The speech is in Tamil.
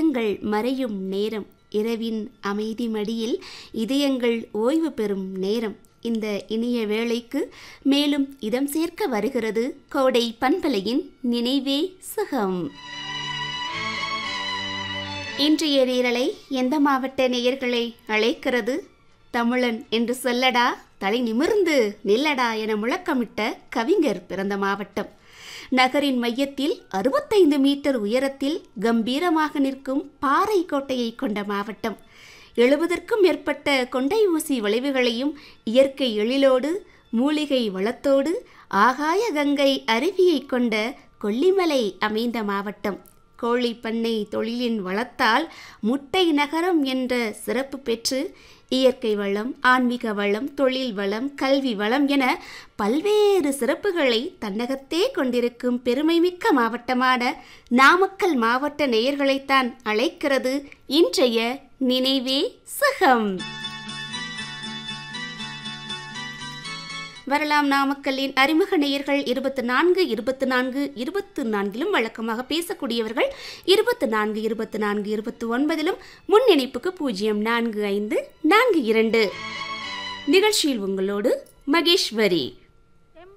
பயங்கள் மறையும் நேரம் இரவின் அமைதி மடியில் இதயங்கள் ஓய்வு பெறும் நேரம் இந்த இனிய வேளைக்கு மேலும் இதம் சேர்க்க வருகிறது கோடை பண்பலையின் நினைவே சுகம் இன்றைய நேரலை எந்த மாவட்ட நேயர்களை அழைக்கிறது தமிழன் என்று சொல்லடா தலை நிமிர்ந்து நில்லடா என முழக்கமிட்ட கவிஞர் பிறந்த மாவட்டம் நகரின் மையத்தில் அறுபத்தைந்து மீட்டர் உயரத்தில் கம்பீரமாக நிற்கும் பாறை கோட்டையை கொண்ட மாவட்டம் எழுபதற்கும் மேற்பட்ட கொண்டை ஊசி வளைவுகளையும் இயற்கை எழிலோடு மூலிகை வளத்தோடு ஆகாய கங்கை அருவியை கொண்ட கொல்லிமலை அமைந்த மாவட்டம் கோழி பண்ணை தொழிலின் வளத்தால் முட்டை நகரம் என்ற சிறப்பு பெற்று இயற்கை வளம் ஆன்மீக வளம் தொழில் வளம் கல்வி வளம் என பல்வேறு சிறப்புகளை தன்னகத்தே கொண்டிருக்கும் பெருமைமிக்க மாவட்டமான நாமக்கல் மாவட்ட நேயர்களைத்தான் அழைக்கிறது இன்றைய நினைவே சுகம் வரலாம் நாமக்கல்லின் அறிமுக நேயர்கள் இருபத்தி நான்கு இருபத்தி நான்கு இருபத்து நான்கிலும் வழக்கமாக பேசக்கூடியவர்கள் இருபத்தி நான்கு இருபத்தி நான்கு இருபத்தி ஒன்பதிலும் முன் இணைப்புக்கு பூஜ்ஜியம் நான்கு ஐந்து நான்கு இரண்டு நிகழ்ச்சியில் உங்களோடு மகேஸ்வரி